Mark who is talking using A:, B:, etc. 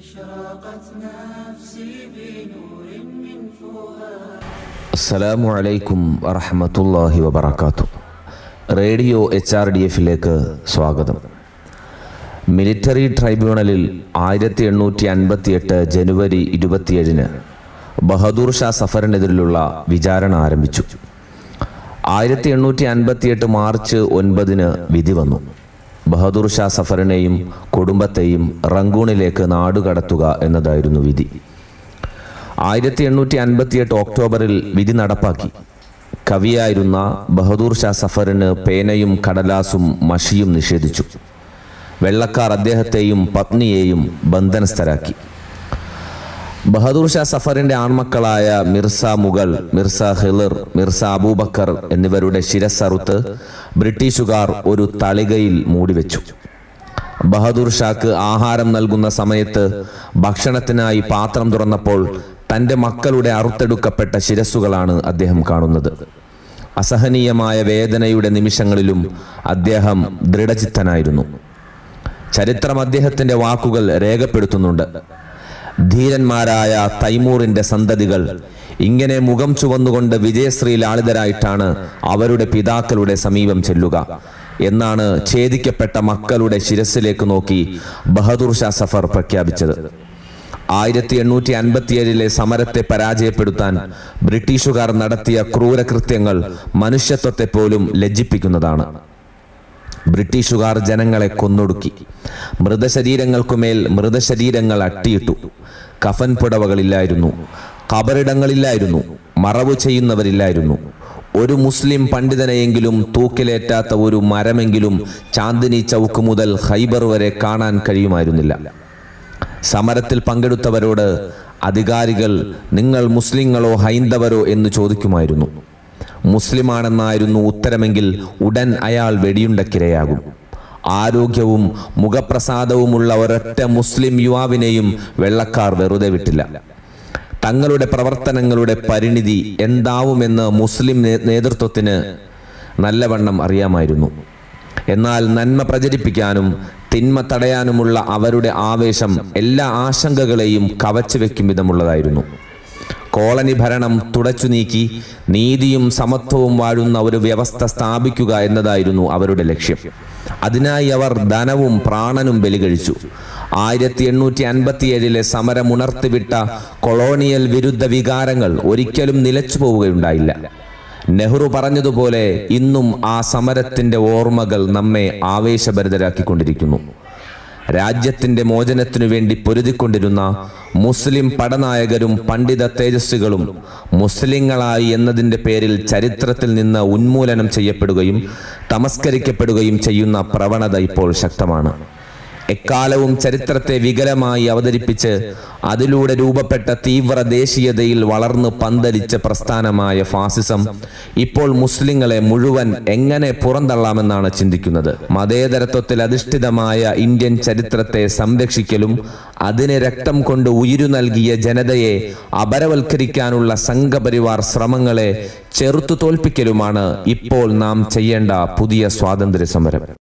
A: أشرقت نفسي بنور من فؤاد
B: അസ്സലാമു അലൈക്കും വറഹമത്തല്ലാഹി വബർക്കാത്തു റേഡിയോ എച്ച് ആർ ഡി എഫിലേക്ക് സ്വാഗതം മിലിറ്ററി ട്രൈബ്യൂണലിൽ ആയിരത്തി എണ്ണൂറ്റി അൻപത്തി എട്ട് ജനുവരി ഇരുപത്തിയേഴിന് ബഹദൂർ ഷാ സഫറിനെതിരിലുള്ള വിചാരണ ആരംഭിച്ചു ആയിരത്തി എണ്ണൂറ്റി അൻപത്തിയെട്ട് മാർച്ച് ഒൻപതിന് വിധി വന്നു ബഹദൂർ ഷാ സഫറിനെയും കുടുംബത്തെയും റങ്കൂണിലേക്ക് നാടുകടത്തുക എന്നതായിരുന്നു വിധി ആയിരത്തി എണ്ണൂറ്റി അൻപത്തിയെട്ട് ഒക്ടോബറിൽ വിധി നടപ്പാക്കി കവിയായിരുന്ന ബഹദൂർ ഷാ സഫറിന് പേനയും കടലാസും മഷിയും നിഷേധിച്ചു വെള്ളക്കാർ അദ്ദേഹത്തെയും പത്നിയെയും ബന്ധനസ്ഥരാക്കി ബഹദൂർ ഷാ സഫറിന്റെ ആൺമക്കളായ മിർസ മുഗൾ മിർസ ഹിളിർ മിർസ അബൂബക്കർ എന്നിവരുടെ ശിരസ്സറുത്ത് ബ്രിട്ടീഷുകാർ ഒരു തളികയിൽ മൂടിവെച്ചു ബഹദൂർ ഷാക്ക് ആഹാരം നൽകുന്ന സമയത്ത് ഭക്ഷണത്തിനായി പാത്രം തുറന്നപ്പോൾ തന്റെ മക്കളുടെ അറുത്തെടുക്കപ്പെട്ട ശിരസ്സുകളാണ് അദ്ദേഹം കാണുന്നത് അസഹനീയമായ വേദനയുടെ നിമിഷങ്ങളിലും അദ്ദേഹം ദൃഢചിത്തനായിരുന്നു ചരിത്രം അദ്ദേഹത്തിന്റെ വാക്കുകൾ രേഖപ്പെടുത്തുന്നുണ്ട് ധീരന്മാരായ തൈമൂറിന്റെ സന്തതികൾ ഇങ്ങനെ മുഖം ചുവന്നുകൊണ്ട് വിജയശ്രീ ലാളിതരായിട്ടാണ് അവരുടെ പിതാക്കളുടെ സമീപം ചെല്ലുക എന്നാണ് ഛേദിക്കപ്പെട്ട മക്കളുടെ ശിരസിലേക്ക് നോക്കി ബഹദൂർ ഷാ സഫർ പ്രഖ്യാപിച്ചത് ആയിരത്തി എണ്ണൂറ്റി അൻപത്തിയേഴിലെ സമരത്തെ പരാജയപ്പെടുത്താൻ ബ്രിട്ടീഷുകാർ നടത്തിയ ക്രൂരകൃത്യങ്ങൾ മനുഷ്യത്വത്തെ പോലും ലജ്ജിപ്പിക്കുന്നതാണ് ബ്രിട്ടീഷുകാർ ജനങ്ങളെ കൊന്നൊടുക്കി മൃതശരീരങ്ങൾക്കുമേൽ മൃതശരീരങ്ങൾ അട്ടിയിട്ടു കഫൻ പുടവകളില്ലായിരുന്നു കബറിടങ്ങളില്ലായിരുന്നു മറവ് ചെയ്യുന്നവരില്ലായിരുന്നു ഒരു മുസ്ലിം പണ്ഡിതനെയെങ്കിലും തൂക്കിലേറ്റാത്ത ഒരു മരമെങ്കിലും ചാന്ദിനി ചൗക്ക് മുതൽ ഹൈബർ വരെ കാണാൻ കഴിയുമായിരുന്നില്ല സമരത്തിൽ പങ്കെടുത്തവരോട് അധികാരികൾ നിങ്ങൾ മുസ്ലിങ്ങളോ ഹൈന്ദവരോ എന്ന് ചോദിക്കുമായിരുന്നു മുസ്ലിമാണെന്നായിരുന്നു ഉത്തരമെങ്കിൽ ഉടൻ അയാൾ വെടിയുണ്ടക്കിരയാകും ആരോഗ്യവും മുഖപ്രസാദവുമുള്ള ഒരൊറ്റ മുസ്ലിം യുവാവിനെയും വെള്ളക്കാർ വെറുതെ വിട്ടില്ല തങ്ങളുടെ പ്രവർത്തനങ്ങളുടെ പരിണിതി എന്താവുമെന്ന് മുസ്ലിം നേ- നേതൃത്വത്തിന് നല്ലവണ്ണം അറിയാമായിരുന്നു എന്നാൽ നന്മ പ്രചരിപ്പിക്കാനും തിന്മ തടയാനുമുള്ള അവരുടെ ആവേശം എല്ലാ ആശങ്കകളെയും കവച്ചു വെക്കും വിധമുള്ളതായിരുന്നു കോളനി ഭരണം തുടച്ചു നീക്കി നീതിയും സമത്വവും വാഴുന്ന ഒരു വ്യവസ്ഥ സ്ഥാപിക്കുക എന്നതായിരുന്നു അവരുടെ ലക്ഷ്യം അതിനായി അവർ ധനവും പ്രാണനും ബലികഴിച്ചു ആയിരത്തി എണ്ണൂറ്റി അൻപത്തിയേഴിലെ സമരം ഉണർത്തിവിട്ട കൊളോണിയൽ വിരുദ്ധ വികാരങ്ങൾ ഒരിക്കലും നിലച്ചു പോവുകയുണ്ടായില്ല നെഹ്റു പറഞ്ഞതുപോലെ ഇന്നും ആ സമരത്തിന്റെ ഓർമ്മകൾ നമ്മെ ആവേശഭരിതരാക്കിക്കൊണ്ടിരിക്കുന്നു രാജ്യത്തിന്റെ മോചനത്തിനു വേണ്ടി പൊരുതിക്കൊണ്ടിരുന്ന മുസ്ലിം പടനായകരും പണ്ഡിത തേജസ്വികളും മുസ്ലിങ്ങളായി എന്നതിന്റെ പേരിൽ ചരിത്രത്തിൽ നിന്ന് ഉന്മൂലനം ചെയ്യപ്പെടുകയും തമസ്കരിക്കപ്പെടുകയും ചെയ്യുന്ന പ്രവണത ഇപ്പോൾ ശക്തമാണ് എക്കാലവും ചരിത്രത്തെ വികലമായി അവതരിപ്പിച്ച് അതിലൂടെ രൂപപ്പെട്ട തീവ്ര ദേശീയതയിൽ വളർന്ന് പന്തലിച്ച പ്രസ്ഥാനമായ ഫാസിസം ഇപ്പോൾ മുസ്ലിങ്ങളെ മുഴുവൻ എങ്ങനെ പുറന്തള്ളാമെന്നാണ് ചിന്തിക്കുന്നത് മതേതരത്വത്തിൽ അധിഷ്ഠിതമായ ഇന്ത്യൻ ചരിത്രത്തെ സംരക്ഷിക്കലും അതിന് രക്തം കൊണ്ട് ഉയിരു നൽകിയ ജനതയെ അപരവൽക്കരിക്കാനുള്ള സംഘപരിവാർ ശ്രമങ്ങളെ ചെറുത്തു തോൽപ്പിക്കലുമാണ് ഇപ്പോൾ നാം ചെയ്യേണ്ട പുതിയ സ്വാതന്ത്ര്യ സമരം